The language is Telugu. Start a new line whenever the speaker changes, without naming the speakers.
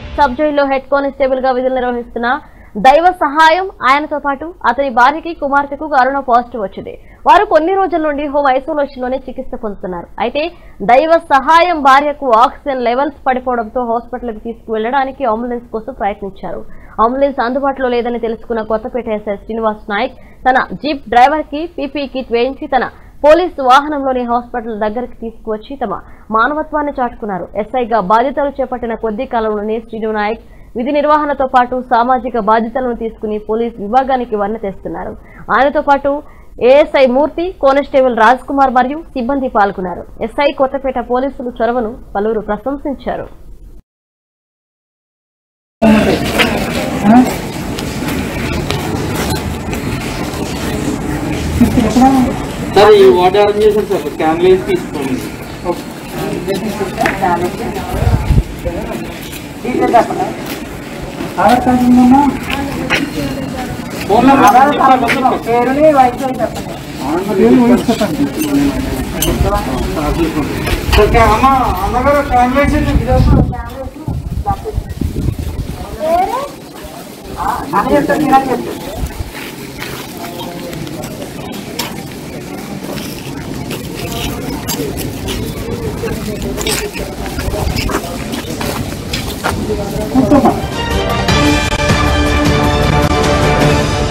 సబ్ జైల్లో హెడ్ కానిస్టేబుల్ గా విధులు నిర్వహిస్తున్న దైవ సహాయం ఆయనతో పాటు అతని భార్యకి కుమార్తెకు కరోనా పాజిటివ్ వచ్చింది వారు కొన్ని రోజుల నుండి హోమ్ ఐసోలేషన్ లోనే చికిత్స పొందుతున్నారు అయితే దైవ సహాయం భార్యకు ఆక్సిజన్ లెవెల్స్ పడిపోవడంతో హాస్పిటల్ కి తీసుకువెళ్లడానికి అంబులెన్స్ కోసం ప్రయత్నించారు అంబులెన్స్ అందుబాటులో లేదని తెలుసుకున్న కొత్తపేట ఎస్ఐ శ్రీనివాస్ నాయక్ తన జీప్ డ్రైవర్ కి పీపీ కిట్ వేయించి తన పోలీసు వాహనంలోని హాస్పిటల్ దగ్గరికి తీసుకువచ్చి తమ మానవత్వాన్ని చాటుకున్నారు ఎస్ఐగా బాధ్యతలు చేపట్టిన కొద్ది కాలంలోనే శ్రీను నాయక్ విధి నిర్వహణతో పాటు సామాజిక బాధ్యతలను తీసుకుని పోలీస్ విభాగానికి వన్న తెస్తున్నారు ఆయనతో పాటు ఏఎస్ఐ మూర్తి కానిస్టేబుల్ రాజ్ కుమార్ మరియు సిబ్బంది పాల్గొన్నారు ఎస్ఐ కొత్తపేట పోలీసులు చొరవను పలువురు ప్రశంసించారు
సార్ ఈ వాటర్ అరేంజ్ చేశారు సార్ క్యాన్ వేసి తీసుకోండి
ఆధార్ కార్డు ఉందమ్మా
ఫోన్ నెంబర్
ఆధార్
చెప్తారా
కార్డు
సార్?
ఉందా? పేరుని వయసు చెప్పండి పేరు వయసు చెప్పండి
సార్ క్యా- అమ్మ అమ్మగారు క్యాన్ వేసి
అని చెప్తాను నేను అని చెప్తాను